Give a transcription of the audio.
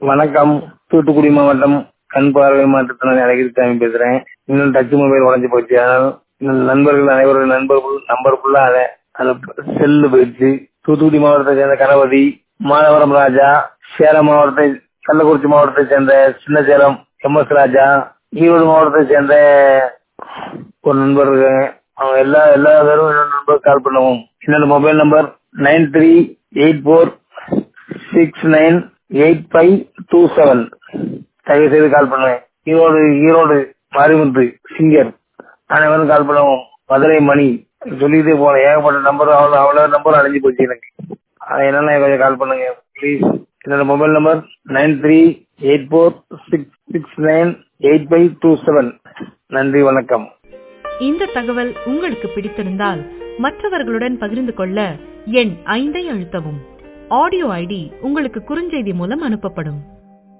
வணக்கம் தூத்துக்குடி மாவட்டம் கண் பார்வை மாற்றத்தினர் அழகிரிசாமி பேசுறேன் இன்னும் டச் மொபைல் உடஞ்சு போச்சு அதனால இன்னும் நண்பர்கள் அனைவரும் நண்பர்கள் நம்பர் ஃபுல்லா அதை அந்த செல்லு போயிடுச்சு தூத்துக்குடி மாவட்டத்தை சேர்ந்த கணபதி மாதவரம் ராஜா சேலம் மாவட்டத்தை கள்ளக்குறிச்சி மாவட்டத்தை சேர்ந்த சின்ன சேலம் எம் எஸ் ராஜா ஈரோடு மாவட்டத்தை சேர்ந்த ஒரு நண்பர் இருக்காங்க அவங்க எல்லா எல்லா பேரும் என்னோட நண்பர் கால் பண்ணுவோம் என்னோட mobile number nine three eight four six nine eight five two seven தயவு செய்து கால் பண்ணுவேன் ஈரோடு ஈரோடு மாரிமுத்து சிங்கர் அனைவரும் கால் பண்ணுவோம் மதுரை மணி சொல்லிட்டே போனேன் ஏகப்பட்ட நம்பர் அவ்வளோ அவ்வளோ நம்பர் அடைஞ்சு போச்சு எனக்கு அதனால கொஞ்சம் கால் பண்ணுங்க ப்ளீஸ் என்னோட mobile number nine three eight four six six nine eight five two seven நன்றி வணக்கம் இந்த தகவல் உங்களுக்கு பிடித்திருந்தால் மற்றவர்களுடன் பகிர்ந்து கொள்ள எண் ஐந்தை அழுத்தவும் ஆடியோ ஐடி உங்களுக்கு குறுஞ்செய்தி மூலம் அனுப்பப்படும்